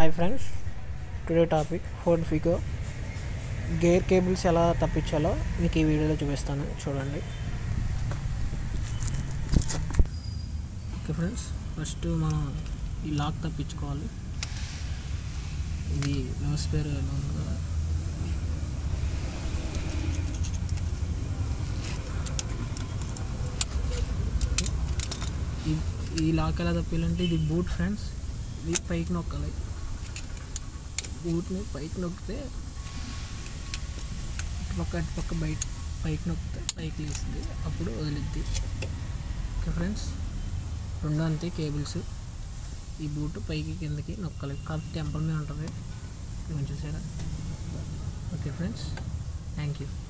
hi friends today topic Ford Figo gear cables ఎలా తప్పించాలో మీకు ఈ వీడియోలో చూపిస్తాను చూడండి ఓకే ఫ్రెండ్స్ ఫస్ట్ మనం ఈ లాక్ తప్పించుకోవాలి ఇది నోస్ పేరు ఎలా ఉంది కదా ఈ- ఈ లాక్ ఎలా తప్పాలంటే ఇది బూట్ ఫ్రెండ్స్ ఇది పైకి నొక్కాలి బూట్ని పైకి నొక్కితే ఇటుపక్క అటుపక్క బయట పైకి నొక్కితే పైకి లేస్తుంది అప్పుడు వదిలిద్ది ఓకే ఫ్రెండ్స్ రెండు అంతే కేబుల్స్ ఈ బూట్ పైకి కిందకి నొక్కాలి కాకపోతే టెంపల్ మీద ఉంటుంది కొంచెం చూసారా ఓకే ఫ్రెండ్స్ థ్యాంక్ యూ